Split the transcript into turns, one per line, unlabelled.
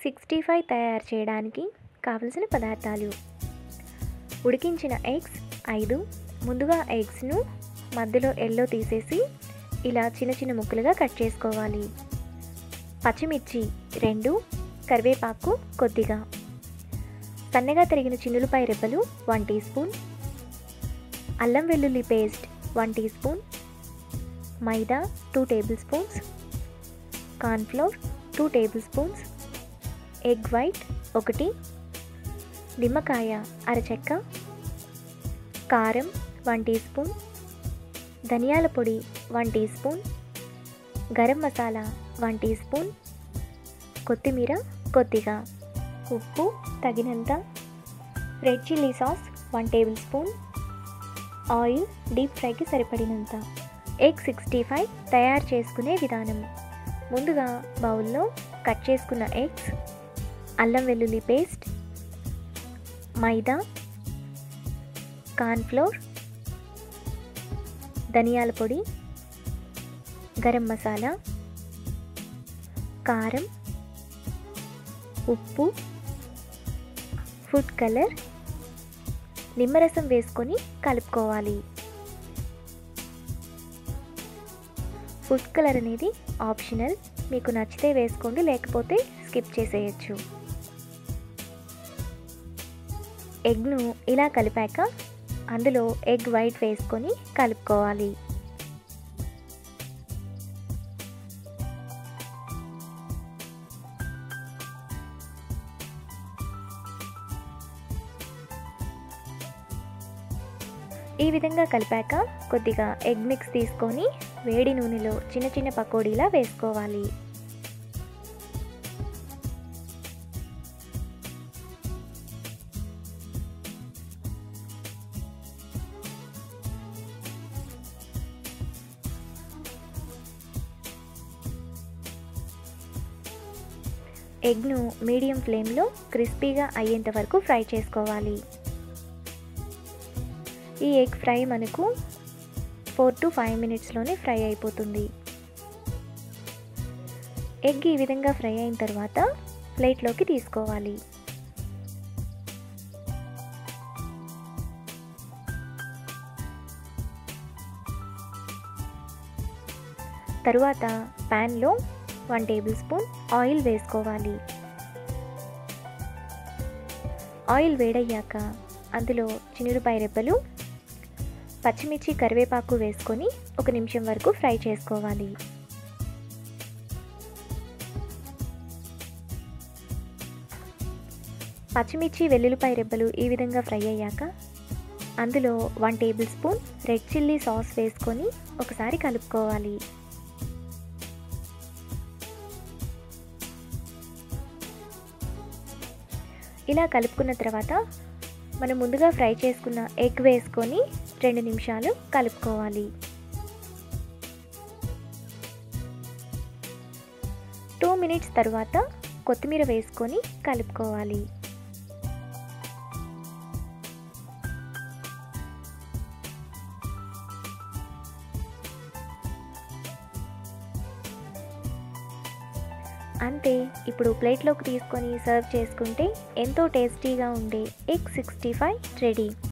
egg sixty five తయారు చేయడానికి కావలసిన పదార్థాలు ఉడికించిన ఎగ్స్ ఐదు ముందుగా ఎగ్స్ను మధ్యలో ఎల్లో తీసేసి ఇలా చిన్న చిన్న ముక్కలుగా కట్ చేసుకోవాలి పచ్చిమిర్చి రెండు కరివేపాకు కొద్దిగా సన్నగా తరిగిన చిన్నులపై రెబ్బలు వన్ టీ స్పూన్ అల్లం వెల్లుల్లి paste one teaspoon maida two tablespoons cornflour two tablespoons egg white ఒకటి నిమ్మకాయ అరచెక్క కారం వన్ టీ స్పూన్ ధనియాల పొడి one teaspoon garam masala one teaspoon కొత్తిమీర కొద్దిగా ఉప్పు తగినంత red chilli sauce one tablespoon oil deep ఫ్రైకి సరిపడినంత ఎగ్ సిక్స్టీ ఫైవ్ తయారు చేసుకునే విధానం ముందుగా బౌల్లో కట్ చేసుకున్న ఎగ్స్ అల్లం వెల్లుల్లి పేస్ట్ మైదా కార్న్ఫ్లోర్ ధనియాల పొడి గరం మసాలా కారం ఉప్పు ఫుడ్ కలర్ నిమ్మరసం వేసుకొని కలుపుకోవాలి ఫుడ్ కలర్ అనేది ఆప్షనల్ మీకు నచ్చితే వేసుకోండి లేకపోతే స్కిప్ చేసేయచ్చు ఎగ్ను ఇలా కలిపాక అందులో ఎగ్ వైట్ వేసుకొని కలుపుకోవాలి ఈ విధంగా కలిపాక కొద్దిగా ఎగ్ మిక్స్ తీసుకొని వేడి నూనెలో చిన్న చిన్న పకోడీలా వేసుకోవాలి ఎగ్ను మీడియం ఫ్లేమ్లో క్రిస్పీగా అయ్యేంత వరకు ఫ్రై చేసుకోవాలి ఈ ఎగ్ ఫ్రై మనకు ఫోర్ టు ఫైవ్ మినిట్స్లోనే ఫ్రై అయిపోతుంది ఎగ్ ఈ విధంగా ఫ్రై అయిన తర్వాత ప్లేట్లోకి తీసుకోవాలి తరువాత ప్యాన్లో వన్ టేబుల్ స్పూన్ ఆయిల్ వేసుకోవాలి ఆయిల్ వేడయ్యాక అందులో చినురుపాయ రెబ్బలు పచ్చిమిర్చి కరివేపాకు వేసుకొని ఒక నిమిషం వరకు ఫ్రై చేసుకోవాలి పచ్చిమిర్చి వెల్లుల్లిపాయ రెబ్బలు ఈ విధంగా ఫ్రై అయ్యాక అందులో one tablespoon red chilli sauce వేసుకొని ఒకసారి కలుపుకోవాలి ఇలా కలుపుకున్న తర్వాత మనం ముందుగా ఫ్రై చేసుకున్న ఎగ్ వేసుకొని రెండు నిమిషాలు కలుపుకోవాలి టూ మినిట్స్ తర్వాత కొత్తిమీర వేసుకొని కలుపుకోవాలి అంతే ఇప్పుడు ప్లేట్లోకి తీసుకొని సర్వ్ చేసుకుంటే ఎంతో టేస్టీగా ఉండే ఎగ్ సిక్స్టీ ఫైవ్ రెడీ